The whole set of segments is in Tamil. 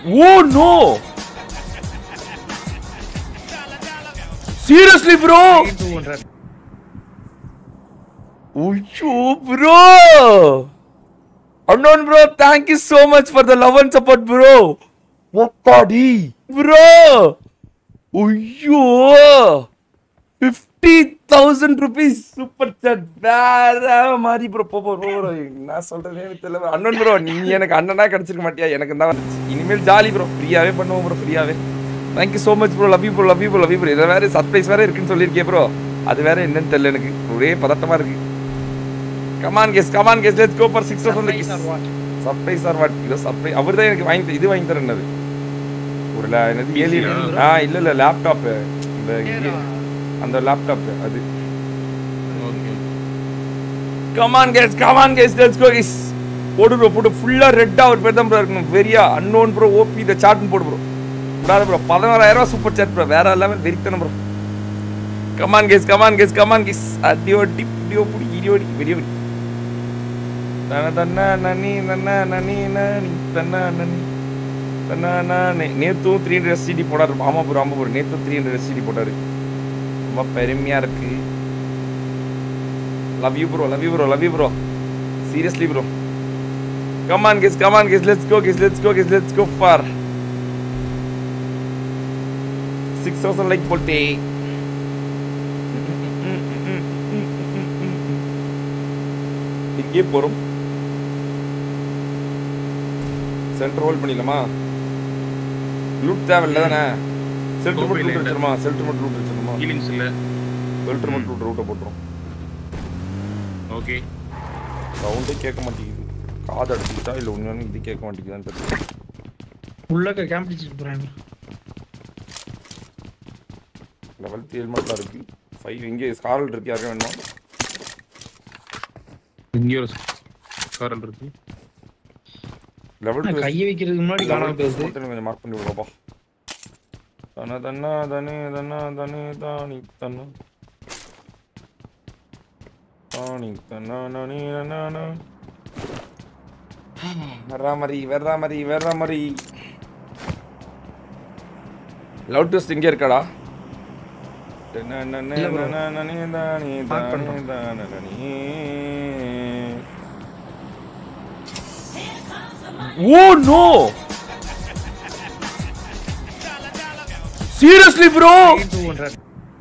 Oh no! Seriously, bro? Two hundred Ucho, bro! Unknown, bro, thank you so much for the love and support, bro. What body? Bro! Uyo! 50,000 rupees super chat. வேற மாதிரி ப்ரோ போ போ ப்ரோ நான் சொல்றதே எனக்கு தெரியல அண்ணன் ப்ரோ நீ எனக்கு அண்ணனா கிடைச்சிருக்க மாட்டியா எனக்கு தான் வந்துச்சு. இனிமேல் ஜாலி ப்ரோ ஃப்ரீயாவே பண்ணுவோம் ப்ரோ ஃப்ரீயாவே thank you so much bro love you bro love you bro love you bro இதில் வேற சர்ப்ரைஸ் வேற இருக்குன்னு சொல்லியிருக்கே ப்ரோ அது வேற என்னன்னு தெரியல எனக்கு ஒரே பதட்டமா இருக்கு come on guess come on guess let's go for 6000 kiss surprise or what இது சர்ப்ரைஸ் அவர் தான் எனக்கு வாங்கி இது வாங்கி தரேன்னது ஒரு la- என்னது ஏலி ஆ இல்ல இல்ல லேப்டாப் இந்த இது- அந்த லேப்டாப் அது okay come on case come on guess let's go kiss போடு ப்ரோ போட்டு ஃபுல்லா ரெட்டா ஒரு பேர் தான் ப்ரோ இருக்கணும் வெரியா அன்னோன் ப்ரோ ஓபி இந்த சாட்னு போடு ப்ரோ விடாத ப்ரோ பதினோராயிரம் ரூபாய் சூப்பர் சாட் ப்ரோ வேற லெவல் வெறித்தனம் bro come on case come on case come on guess அடியோ டிப் டியோ புடி இடியோ டி வெடியோ டி தன தன்னா நனி நன்னா நனி நனி தன்னா நனி தன்னா நனி நேத்தும் த்ரீ ஹண்ட்ரட் எஸ்டிடி போடாரு ஆமா ப்ரோ ஆமா ப்ரோ நேத்தும் த்ரீ ஹண்ட்ரட் எஸ்டிடி போட்டாரு ரொம்ப பெருமையா இருக்கு love you bro love you bro love you bro seriously bro come on guys come on guys let's go guys let's go guys let's go for six thousand like போட்டே இங்கே போறோம் சென்டர் ஹோல்ட் பண்ணிடலாமா லூட் தேவையில்ல தானே செல்டர் மட்டும் லூட் வச்சிருமா செல்டர் மட்டும் லூட் வச்சிருமா ஹீலிங்ஸ் இல்ல செல்டர் மட்டும் லூட் ரூட்டை போட்டுரும் ஓகே சவுண்டே கேட்க மாட்டேங்குது காது அடிச்சுக்கிட்டா இல்லை உண்மையான இது கேட்க மாட்டேங்குதான்னு தெரியல உள்ளக்க கேம்ப் அடிச்சிட்டு போறாங்க லெவல்த் ஹெல்மெட்லாம் இருக்கு ஃபைவ் இங்கே ஸ்காரல் இருக்கு யாரும் வேணுமா இங்க ஒரு காரல் இருக்கு லெவல் நான் கையை வைக்கிறதுக்கு முன்னாடி காணாம போகுது கொஞ்சம் மார்க் பண்ணி விடுவாப்பா தன தன்னா தனே தன்னா தனே தானி தன்னா தானி தன்னா நனி நனா வர்றா மாதிரி வர்றா மாதிரி வர்றா மாதிரி லவ் டெஸ்ட் இங்கே இருக்காடா இல்ல bro. Mark பண்றோம். Oh no! Seriously, bro? Two hundred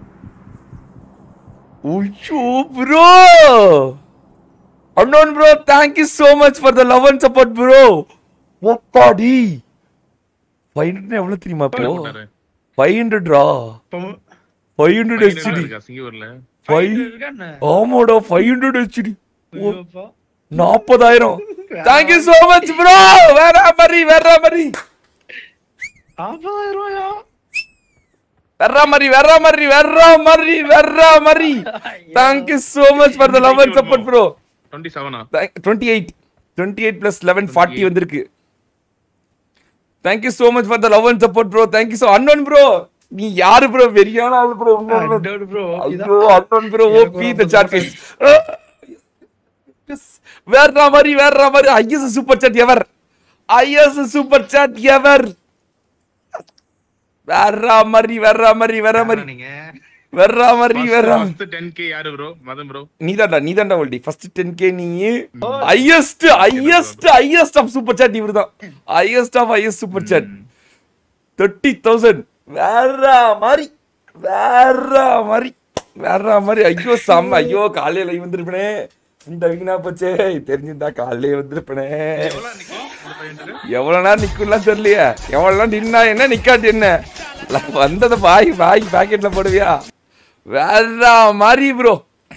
Ucho, bro! Unknown, bro, thank you so much for the love and support, bro. What body? 500 எவ்வளவு தெரியுமா இப்போ போட்டாரு 500 ரா 500 HCD இருக்கா சிங்கூர்ல ஃபைவ் ஆமாடா 500 HCD ஓ, நாற்பதாயிரம் தேங்க்யூ சோ மச் ப்ரோ வேற மாதிரி வேற மாதிரி நாற்பதாயிரம் ரூபாயா வேற மாதிரி வேற மாதிரி வேற மாதிரி வேற மாதிரி thank you so much for the love and support bro twenty செவனா twenty eight twenty eight plus eleven forty வந்திருக்கு thank you so much for the love and support bro thank you so அண்ணன் ப்ரோ நீ யாரு ப்ரோ வெறியான ஆளு ப்ரோ ப்ரோ ஐயோ அண்ணன் bro OP the chat face வேற மாதிரி வேற மாதிரி is super chat ever is super chat ever வேற மாதிரி வேற மாதிரி வேற மாதிரி நீங்க வேற மாதிரி வேற ஃபர்ஸ்ட் 10k யாரு ப்ரோ மதன் ப்ரோ நீதான்டா நீதான்டா ஓல்டி ஃபர்ஸ்ட் டென் கே நீ highest highest highest of super chat இவர் தான் highest of highest super chat thirty thousand வேற மாதிரி வேற மாதிரி வேற மாதிரி ஐயோ செம்ம ஐயோ காலையில வந்திருப்பனே இந்த வீணா போச்சே தெரிஞ்சிருந்தா காலையிலே வந்திருப்பனே எவ்வளவு நிக்கும் இந்த பையன்ட்டு எவ்வளவு நேரம் நிக்கும்லாம் தெரியலையே எவ்வளவு நேரம் நின்னா என்ன நிக்காட்டி என்ன ல- வந்ததை வாய் வாய் பாக்கெட்ல போடுவியா வேற மாதிரி ப்ரோ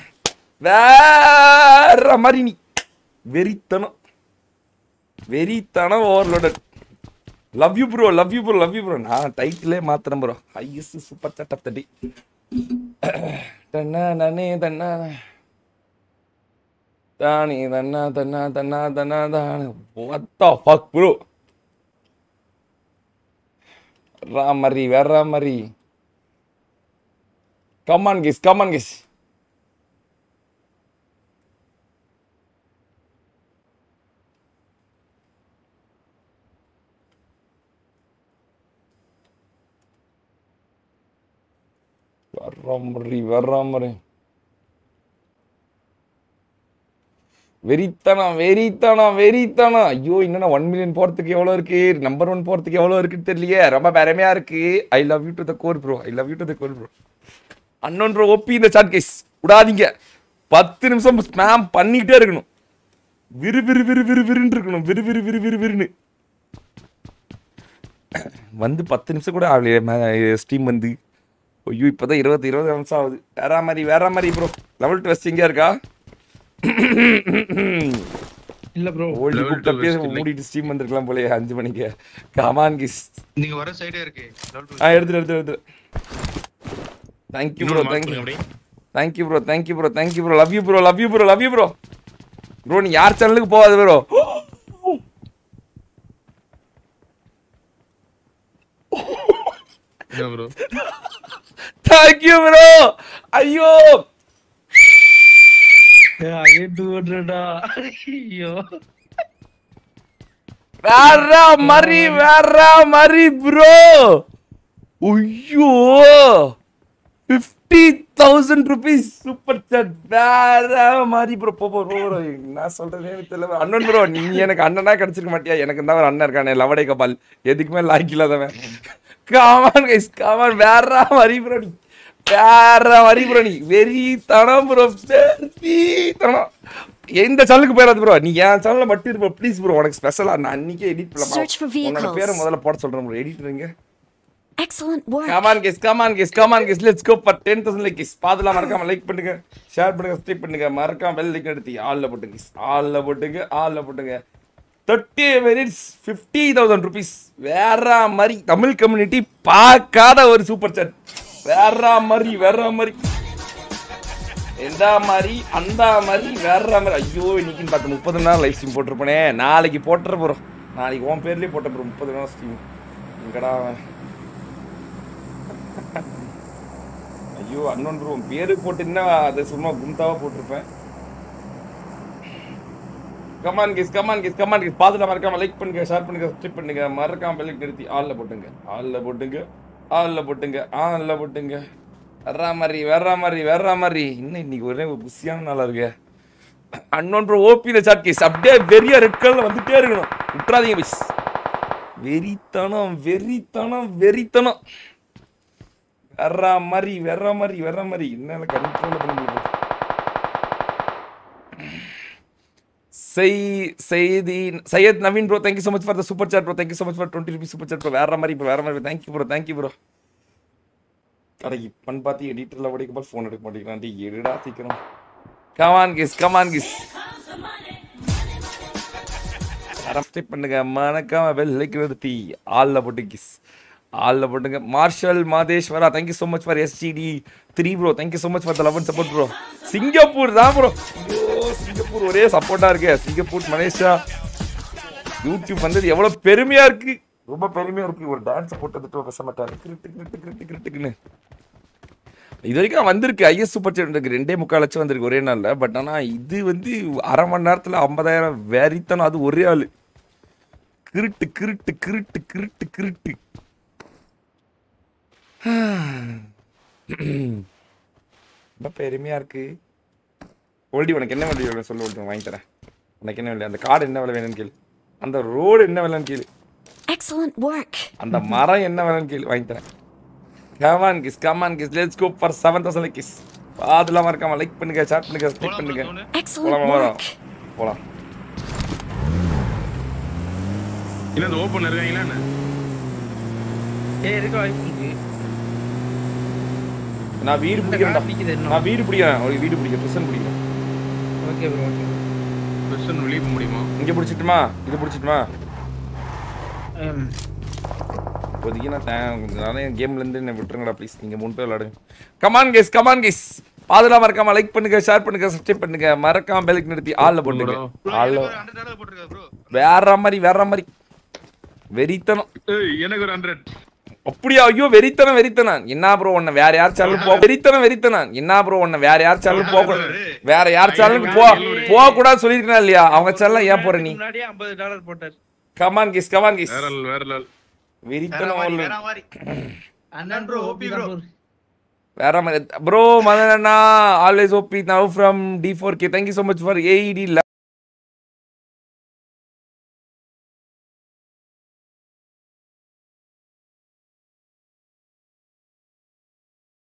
வேற மாதிரி நீ வெறித்தனம் வெறித்தனம் overloaded love you bro love you bro love you bro நான் டைட்டிலே மாத்துறேன் bro highest super chat of the day தன்னா நானே தன்னா தானே தன்னா தன்னா தன்னா தன்னா தானே what the fuck bro ராமரி வேற ராமரி கமான் கிஸ் கமான் கிஸ் வர்ற மாதிரி வர்ற மாதிரி வெறித்தனம் வெறித்தனம் வெறித்தனம் ஐயோ இன்னும் ஒன் மில்லியன் போறதுக்கு எவ்வளோ இருக்கு நம்பர் ஒன் போறதுக்கு எவ்வளோ இருக்குன்னு தெரியலையே ரொம்ப பெருமையா இருக்கு I love you to the core bro I love you to the core bro அண்ணன் ப்ரோ ஒப்பி இந்த சாட் கேஸ் விடாதீங்க பத்து நிமிஷம் ஸ்பேம் பண்ணிக்கிட்டே இருக்கணும் விறு விறு விறு விறு விறுன்னு இருக்கணும் விறு விறு விறு விறு விறுன்னு வந்து பத்து நிமிஷம் கூட ஆகலையே ஸ்டீம் வந்து ஐயோ இப்போதான் இருபது இருபது நிமிஷம் ஆகுது வேற மாதிரி வேற மாதிரி ப்ரோ லெவல் டுவெஸ்ட் எங்கேயா இருக்கா இல்ல bro old Level book two அப்படியே West இல்லை. மூடிட்டு ஸ்டீம் வந்திருக்கலாம் போலயே அஞ்சு மணிக்கு கமான் கிஸ் நீங்க வர சைடே இருக்கு level two. ஆ எடுத்துட்டு எடுத்து எடுத்து தேங்க்யூ ப்ரோ இன்னொரு mark தேங்க்யூ பண்ணுங்க அப்படியே. Thank you bro thank you bro thank you bro love you bro love you bro love you bro bro நீ யார் சேனலுக்கு போகாத ப்ரோ என்ன ப்ரோ தேங்க்யூ ப்ரோ ஐயோ அகைன் டூ ஹண்ட்ரடா ஐயோ வேற மாதிரி வேற மாதிரி ப்ரோ ஐயோ fifty thousand rupees super chat வேற மாதிரி ப்ரோ போ ப்ரோ ப்ரோ நான் சொல்றதே எனக்கு தெரியல அண்ணன் ப்ரோ நீ எனக்கு அண்ணனா கிடைச்சிருக்க மாட்டியா எனக்கு தான் ஒரு அண்ணன் இருக்கானே லவடை கபால் எதுக்குமே லாய்க்கு இல்லாதவன் காமான் கைஸ் காமான் வேற மாதிரி ப்ரோ நீ வேற மாதிரி ப்ரோ நீ வெறி தனம் ப்ரோ வெறி தனம் எந்த சேனலுக்கு போயிடாது ப்ரோ நீ என் சேனல்ல மட்டும் இருப்ப ப்ளீஸ் ப்ரோ உனக்கு ஸ்பெஷலா நான் அன்னைக்கே எடிட் Search for பண்ணலாம் உன்னோட vehicles. பேரை முதல்ல போட சொல்றேன் ப்ரோ எடிட்டருங்க Excellent work. Come on guys, come on guys, come on guys. Let's go for 10,000 like guys. பாதலாம் மறக்காம லைக் பண்ணுங்க ஷேர் பண்ணுங்க சப்ஸ்கிரைப் பண்ணுங்க மறக்காம பெல் லைக் எடுத்து ஆல்ல போட்டுங்க guys. ஆல்ல போட்டுங்க ஆல்ல போட்டுங்க thirty minutes fifty thousand rupees வேற மாதிரி தமிழ் கம்யூனிட்டி பார்க்காத ஒரு சூப்பர் சாட் வேற மாதிரி வேற மாதிரி எந்த மாதிரி அந்த மாதிரி வேற மாதிரி ஐயோ இன்னைக்குன்னு பார்த்து முப்பது நாள் லைவ் ஸ்ட்ரீம் போட்டிருப்பேனே நாளைக்கு போட்டுற போகிறோம் நாளைக்கு உன் பேர்லேயே போட்ட போகிறோம் முப்பது நாள் ஸ்ட்ரீம் எங்கடா அவன் ஐயோ அண்ணன் ப்ரோ உன் பேரு போட்டுன்னா அதை சும்மா குண்டாவா போட்டிருப்பேன் come on guys come on guys come on guys பார்த்துட்டு மறக்காம லைக் பண்ணுங்க ஷேர் பண்ணுங்க சப்ஸ்கிரைப் பண்ணுங்க மறக்காம பெல் நிறுத்தி ஆல்ல போட்டுங்க ஆல்ல போட்டுங்க ஆல்ல போட்டுங்க ஆல்ல போட்டுங்க வர்ற மாதிரி வர்ற மாதிரி வர்ற மாதிரி இன்னும் இன்னைக்கு ஒரே ஒரு குசியான நாளா இருக்கு அண்ணன் ப்ரோ ஓபி சாட் கேஸ் அப்படியே வெறியா ரெட் கலர்ல வந்துட்டே இருக்கணும் விட்டுறாதீங்க மிஸ் வெறித்தனம் வெறித்தனம் வெறித்தனம் வர்ற மாதிரி வர்ற மாதிரி வர்ற மாதிரி என்னால கண்ட்ரோல் பண்ண முடியல செய் செய்தி Syed Naveen bro thank you so much for the super chat bro thank you so much for twenty rupees super chat bro வேற மாதிரி ப்ரோ வேற மாதிரி தேங்க்யூ ப்ரோ தேங்க்யூ ப்ரோ அட இப்பன்னு பார்த்து எடிட்டரில் உடைக்கப்போ ஃபோன் எடுக்க மாட்டேங்கிறான் டேய், எடுடா சீக்கிரம் come on guys come on guys subscribe பண்ணுங்க மறக்காம பெல் லைக் நிறுத்தி ஆல்ல போட்டு கிஸ் ஆல்ல போட்டுங்க Marshal Madheswara thank you so much for STD three bro thank you so much for the love and support bro Singapore தான் ப்ரோ ஐயோ சிங்கப்பூர் ஒரே சப்போர்ட்டா இருக்கு சிங்கப்பூர் மலேசியா யூடியூப் வந்தது எவ்வளவு பெருமையா இருக்கு ரொம்ப பெருமையா இருக்கு ஒரு டான்ஸ் போட்டதுட்டு பேச மாட்டாரு கிரிட்டு கிரிட்டு கிரிட்டு கிரிட்டுக்குன்னு இது வரைக்கும் வந்திருக்கு ஐஎஸ் சூப்பர் சேட் இருக்கு ரெண்டே முக்கால் லட்சம் வந்திருக்கு ஒரே நாள்ல பட் ஆனா இது வந்து அரை மணி நேரத்துல ஐம்பதாயிரம் வெறித்தனம் அது ஒரே ஆளு கிருட்டு கிருட்டு கிருட்டு கிருட்டு கிருட்டு ரொம்ப பெருமையா இருக்கு ஓல்டி உனக்கு என்ன விலை வேணும் சொல்லு ஓல்டி வாங்கி தரேன் உனக்கு என்ன விலை அந்த கார்டு என்ன விலை வேணும்னு கேளு அந்த ரோடு என்ன விலைன்னு கேளு Excellent work. அந்த மரம் என்ன வேணும்னு கேளு வாங்கி தரேன் come on guys come on guys let's go for seven thousand guys அதெல்லாம் மறக்காம லைக் பண்ணுங்க ஷேர் பண்ணுங்க சப்ஸ்கிரைப் பண்ணுங்க Excellent போலாமா வரோம் work. போலாம் இல்ல இந்த ஓப்பன் இருக்காங்களா என்ன ஏய் இருக்க வாய்ப்பு இருக்கு நான் வீடு பிடிக்கிறேன்டா பிடிக்குது இன்னும். நான் வீடு பிடிக்கிறேன் ஒரு வீடு பிடிக்கிறேன் ப்ரெசன் பிடிக்கிறேன் ஓகே ப்ரோ ஓகே வெஸ்டர்ன் வெளியே போக முடியுமா இங்க பிடிச்சிட்டுமா இது பிடிச்சிட்டுமா ம் இப்போதைக்கு நான் தே- நானே கேம்ல இருந்து என்ன விட்டுருங்கடா ப்ளீஸ் நீங்க மூணு பேர் விளாடுங்க கமான் கேஸ் கமான் கேஸ் பாதுலாம் மறக்காம லைக் பண்ணுங்க ஷேர் பண்ணுங்க சப்ஸ்கிரைப் பண்ணுங்க மறக்காம பெலுக்கு நிறுத்தி ஆள்ல போட்டுங்க ஆள்ல ஹண்ட்ரட் டாலர் போட்டிருக்கா ப்ரோ வேற மாதிரி வேற மாதிரி வெறித்தனம் ஏய் எனக்கு ஒரு ஹண்ட்ரட் அப்படியா ஐயோ வெறித்தனம் வெறித்தனம் என்ன ப்ரோ உன்னை வேற யார் சேனல் போ வெறித்தனம் வெறித்தனம் என்ன ப்ரோ உன்னை வேற யார் சேனல் போக வேற யார் சேனலுக்கு போ போக கூடாது சொல்லிருக்கா இல்லையா அவங்க சேனல் ஏன் போற நீ முன்னாடியே 50 டாலர் போட்டார் கமான் கிஸ் கமான் கிஸ் வேற level, வேற level. வெறித்தனம் வேற ஒரு- மாதிரி, வேற மாதிரி அண்ணன் ப்ரோ ஓபி ப்ரோ வேற மாதிரி ப்ரோ மதன் அண்ணா always OP now from T four K thank you so much for AED